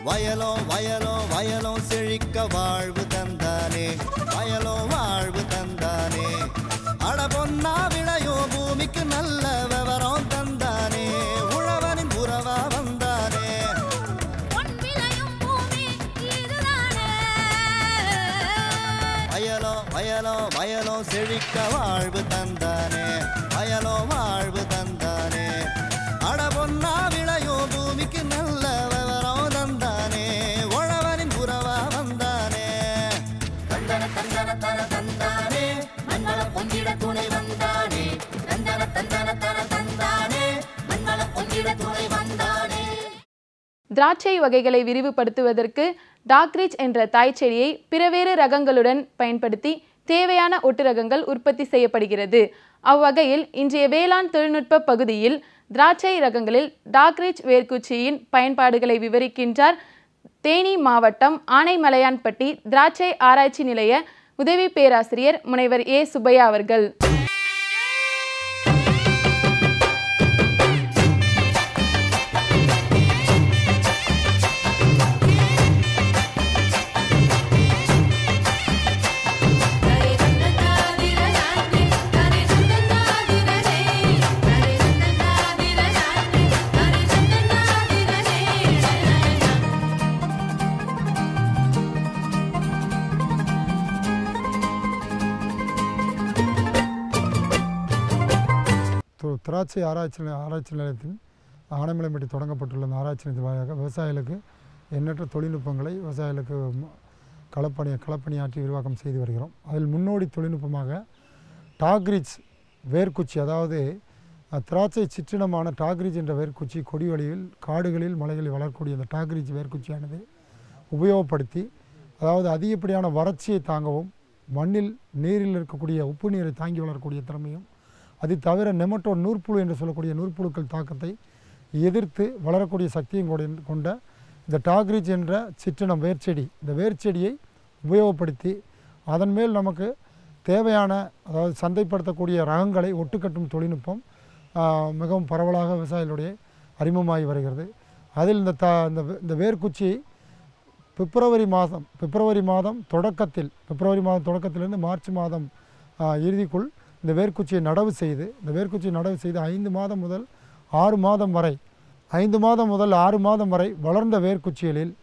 வயலோ வயலோ வயலோ செழிக்க வாழ்வு தந்தானே வயலோ வாழ்வு தந்தானே அட பொன்னா விளையோ பூமிக்கு நல்ல விவரம் தந்தானே உழவனின் உறவா வந்தானே பொன் விளையும் பூமி இதுதானே வயலோ வயலோ வயலோ செழிக்க வாழ்வு தந்தானே வயலோ வாழ்வு தந்தானே அட பொன்னா விளையோ பூமிக்கு நல்ல விவரம் தந்தானே உழவனின் உறவா வந்தானே தந்தன தந்தன தன தந்தானே மண்வள பொங்கிட துணை வந்தானே தந்தன தந்தன தன தந்தானே மண்வள பொங்கிட துணை வந்தானே திராட்சை வகைகளை விரிவுபடுத்துவதற்கு டாக்ரிச் என்ற தாய் செடியை பிறவேறு ரகங்களுடன் பயன்படுத்தி தேவையான ஒட்டு ரகங்கள் உற்பத்தி செய்யப்படுகிறது அவ்வகையில் இன்றைய வேளாண் தொழில்நுட்ப பகுதியில் திராட்சை ரகங்களில் டாக்ரிச் வேர்க்குச்சியின் பயன்பாடுகளை விவரிக்கின்றார் தேனி மாவட்டம் ஆனைமலையான்பட்டி திராட்சை ஆராய்ச்சி நிலைய உதவி பேராசிரியர் முனைவர் ஏ சுப்பையா அவர்கள் தரே தந்தனாதிரனானே தரே தந்தனாதிரனே தரே தந்தனாதிரனானே தரே தந்தனாதிரனே து- திராட்சை ஆராய்ச்சி நிலைய- ஆராய்ச்சி நிலையத்தின் ஆனைமலைப்பட்டி தொடங்கப்பட்டுள்ள இந்த ஆராய்ச்சி நிலையத்தின் வாயிலாக விவசாயிகளுக்கு எண்ணற்ற தொழில்நுட்பங்களை விவசாயிகளுக்கு ம- களப்பணி களப்பணியாற்றி விரிவாக்கம் செய்து வருகிறோம் அதில் முன்னோடி தொழில்நுட்பமாக டாக்ரிச் வேர்க்குச்சி அதாவது அஹ், திராட்சை சிற்றினமான டாக்ரிச் என்ற வேர்க்குச்சி கொடி வழியில் காடுகளில் மலைகளில் வளரக்கூடிய அந்த டாக்ரிச் வேர்க்குச்சியானது உபயோகப்படுத்தி அதாவது அதிகப்படியான வறட்சியை தாங்கவும் மண்ணில் நீரில் இருக்கக்கூடிய உப்பு நீரை தாங்கி வளரக்கூடிய திறமையும் அது தவிர நெமட்டோ நூற்புழு என்று சொல்லக்கூடிய நூற்புழுக்கள் தாக்கத்தை எதிர்த்து வளரக்கூடிய சக்தியும் கொண்ட- கொண்ட இந்த டாக்ரிச் என்ற சிற்றினம் வேர்ச்செடி இந்த வேர்ச்செடியை உபயோகப்படுத்தி அதன் மேல் நமக்கு தேவையான அதாவது சந்தைப்படுத்தக்கூடிய ரகங்களை ஒட்டுக்கட்டும் தொழில்நுட்பம் ஆஹ், மிகவும் பரவலாக விவசாயிகளுடைய அறிமுகமாகி வருகிறது அதில் இந்த த இந்த வே- இந்த வேர்க்குச்சியை பிப்ரவரி மாதம் பிப்ரவரி மாதம் தொடக்கத்தில் பிப்ரவரி மாதம் தொடக்கத்திலிருந்து மார்ச் மாதம் ஆ, இறுதிக்குள் இந்த வேர்க்குச்சியை நடவு செய்து இந்த வேர்க்குச்சியை நடவு செய்து ஐந்து மாதம் முதல் ஆறு மாதம் வரை ஐந்து மாதம் முதல் ஆறு மாதம் வரை வளர்ந்த வேர்க்குச்சிகளில்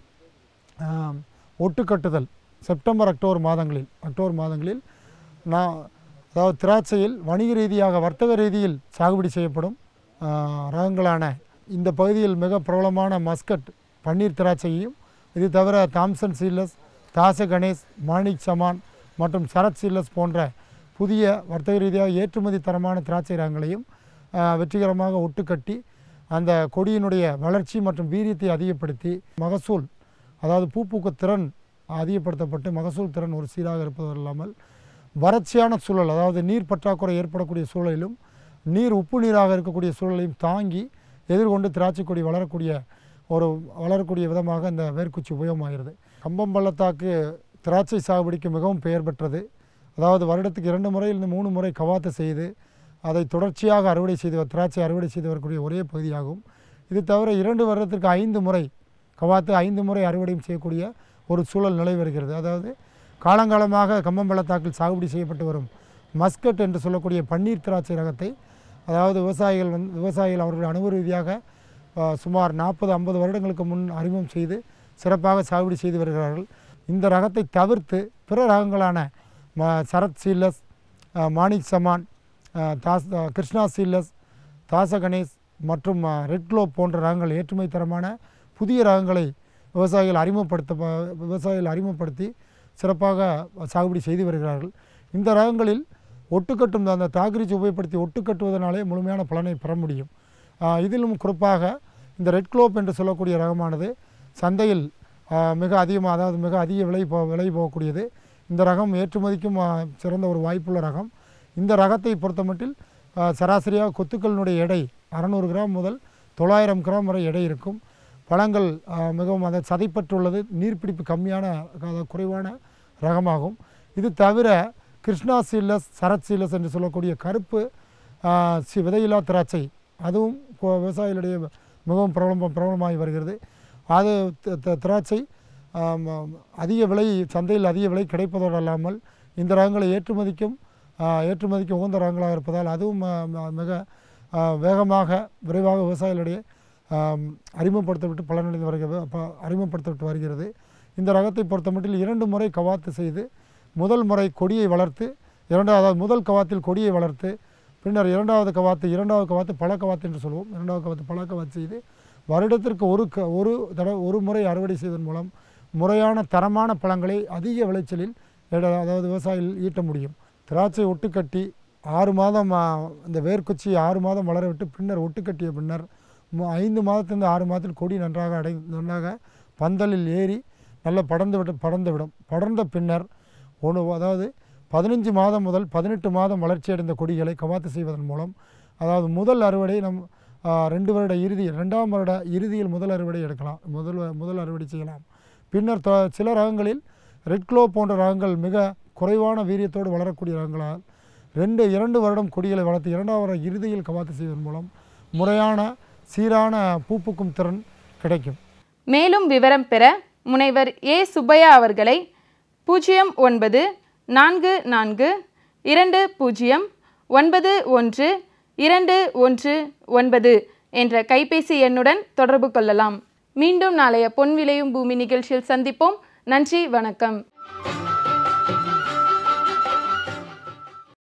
ஆம், ஒட்டுக்கட்டுதல் செப்டம்பர் அக்டோபர் மாதங்களில் அக்டோபர் மாதங்களில் நான் அதாவது திராட்சையில் வணிக ரீதியாக வர்த்தக ரீதியில் சாகுபடி செய்யப்படும் ஆ, ரகங்களான இந்த பகுதியில் மிக பிரபலமான மஸ்கட் பன்னீர் திராட்சையையும் இது தவிர தாம்சன் சீலஸ் தாச கணேஷ் மாணிக் சமான் மற்றும் சரத் சீலஸ் போன்ற புதிய வர்த்தக ரீதியாக ஏற்றுமதி தரமான திராட்சை ரகங்களையும் ஆ, வெற்றிகரமாக ஒட்டுக்கட்டி அந்த கொடியினுடைய வளர்ச்சி மற்றும் வீரியத்தை அதிகப்படுத்தி மகசூல் அதாவது பூ பூக்க திறன் அதிகப்படுத்தப்பட்டு மகசூல் திறன் ஒரு சீராக இருப்பது இல்லாமல் வறட்சியான சூழல் அதாவது நீர் பற்றாக்குறை ஏற்படக்கூடிய சூழலிலும் நீர் உப்பு நீராக இருக்கக்கூடிய சூழலையும் தாங்கி எதிர்கொண்டு திராட்சை கொடி வளரக்கூடிய ஒரு வளரக்கூடிய விதமாக இந்த வேர்க்குச்சி உபயோகமாகிறது கம்பம் பள்ளத்தாக்கு திராட்சை சாகுபடிக்கு மிகவும் பெயர் பெற்றது அதாவது வருடத்துக்கு இரண்டு முறை இல்லை மூணு முறை கவாத்து செய்து அதை தொடர்ச்சியாக அறுவடை செய்து வ- திராட்சை அறுவடை செய்து வரக்கூடிய ஒரே பகுதியாகும் இது தவிர இரண்டு வருடத்திற்கு ஐந்து முறை கவாத்து ஐந்து முறை அறுவடையும் செய்யக்கூடிய ஒரு சூழல் நிலை வருகிறது அதாவது காலங்காலமாக கம்பம் பள்ளத்தாக்கில் சாகுபடி செய்யப்பட்டு வரும் மஸ்கட் என்று சொல்லக்கூடிய பன்னீர் திராட்சை ரகத்தை அதாவது விவசாயிகள் வந்து விவசாயிகள் அவர்கள் அனுபவ ரீதியாக ஆ, சுமார் நாற்பது ஐம்பது வருடங்களுக்கு முன் அறிமுகம் செய்து சிறப்பாக சாகுபடி செய்து வருகிறார்கள் இந்த ரகத்தை தவிர்த்து பிற ரகங்களான ம சரத் சீலஸ் ஆ, மாணிக் சமான் ஆ, தாஸ் ஆ, கிருஷ்ணா சீலஸ் தாச கணேஷ் மற்றும் ஆ, ரெட் குளோப் போன்ற ரகங்கள் ஏற்றுமை தரமான புதிய ரகங்களை விவசாயிகள் அறிமுகப்படுத்த ப- விவசாயிகள் அறிமுகப்படுத்தி சிறப்பாக சாகுபடி செய்து வருகிறார்கள் இந்த ரகங்களில் ஒட்டுக்கட்டும் அந்த தாகிரிச்சு உபயோகப்படுத்தி ஒட்டுக்கட்டுவதனாலே முழுமையான பலனை பெற முடியும் ஆஹ் இதிலும் குறிப்பாக இந்த ரெட் குளோப் என்று சொல்லக்கூடிய ரகமானது சந்தையில் ஆஹ் மிக அதிகமாக அதாவது மிக அதிக விலை போ விலை போகக்கூடியது இந்த ரகம் ஏற்றுமதிக்கும் ஆஹ் சிறந்த ஒரு வாய்ப்புள்ள ரகம் இந்த ரகத்தை பொறுத்தமட்டில் ஆஹ் சராசரியாக கொத்துக்களினுடைய எடை அறநூறு கிராம் முதல் தொள்ளாயிரம் கிராம் வரை எடை இருக்கும் பழங்கள் ஆஹ் மிகவும் அந்த சதைப்பற்றுள்ளது நீர்ப்பிடிப்பு கம்மியான அதாவது குறைவான ரகமாகும் இது தவிர கிருஷ்ணா சீலஸ் சரத் சீலஸ் என்று சொல்லக்கூடிய கருப்பு ஆஹ் சி விதையில்லா திராட்சை அதுவும் கொ- விவசாயிகளிடையே மிகவும் பிரபலம் பிரபலமாகி வருகிறது அது தி- தி- திராட்சை ஆம், ஆம், அதிக விலை சந்தையில் அதிக விலை கிடைப்பதோடு அல்லாமல் இந்த ரகங்களை ஏற்றுமதிக்கும் ஆ, ஏற்றுமதிக்கு உகந்த ரகங்களாக இருப்பதால் அதுவும் ஆ, ம- மிக ஆ, வேகமாக விரைவாக விவசாயிகளிடையே ஆம், அறிமுகப்படுத்தப்பட்டு பலனடைந்து வருகிறது ப- அறிமுகப்படுத்தப்பட்டு வருகிறது இந்த ரகத்தை பொறுத்தமட்டில் இரண்டு முறை கவாத்து செய்து முதல் முறை கொடியை வளர்த்து இரண்டாவது அதாவது முதல் கவாத்தில் கொடியை வளர்த்து பின்னர் இரண்டாவது கவாத்து இரண்டாவது கவாத்து பழ கவாத்து என்று சொல்வோம் இரண்டாவது கவாத்து பழ கவாத்து செய்து வருடத்திற்கு ஒரு க ஒரு தடவை ஒரு முறை அறுவடை செய்வதன் மூலம் முறையான தரமான பழங்களை அதிக விளைச்சலில் எட- அதாவது விவசாயிகள் ஈட்ட முடியும் திராட்சை ஒட்டுக்கட்டி ஆறு மாதம் ஆ, இந்த வேர்க்குச்சி ஆறு மாதம் வளர விட்டு பின்னர் ஒட்டுக்கட்டிய பின்னர் மு- ஐந்து மாதத்திலிருந்து ஆறு மாதத்தில் கொடி நன்றாக அடை நன்றாக பந்தலில் ஏறி நல்லா படர்ந்து விட்டு படர்ந்து விடும் படர்ந்த பின்னர் ஒன்று அதாவது பதினஞ்சு மாதம் முதல் பதினெட்டு மாதம் வளர்ச்சியடைந்த கொடிகளை கவாத்து செய்வதன் மூலம் அதாவது முதல் அறுவடை நம் ஆ, ரெண்டு வருட இறுதி ரெண்டாம் வருட இறுதியில் முதல் அறுவடை எடுக்கலாம் முதல் வ- முதல் அறுவடை செய்யலாம் பின்னர் தொ- சில ரகங்களில் ரெட் க்ளோ போன்ற ரகங்கள் மிக குறைவான வீரியத்தோடு வளரக்கூடிய ரகங்களால் ரெண்டு இரண்டு வருடம் கொடிகளை வளர்த்து இரண்டாவது வருட இறுதியில் கவாத்து செய்வதன் மூலம் முறையான சீரான பூப்புக்கும் திறன் கிடைக்கும் மேலும் விவரம் பெற முனைவர் ஏ சுப்பையா அவர்களை பூஜ்ஜியம் ஒன்பது நான்கு நான்கு இரண்டு பூஜ்ஜியம் ஒன்பது ஒன்று இரண்டு ஒன்று ஒன்பது என்ற கைபேசி எண்ணுடன் தொடர்பு கொள்ளலாம் மீண்டும் நாளைய பொன் விளையும் பூமி நிகழ்ச்சியில் சந்திப்போம் நன்றி வணக்கம்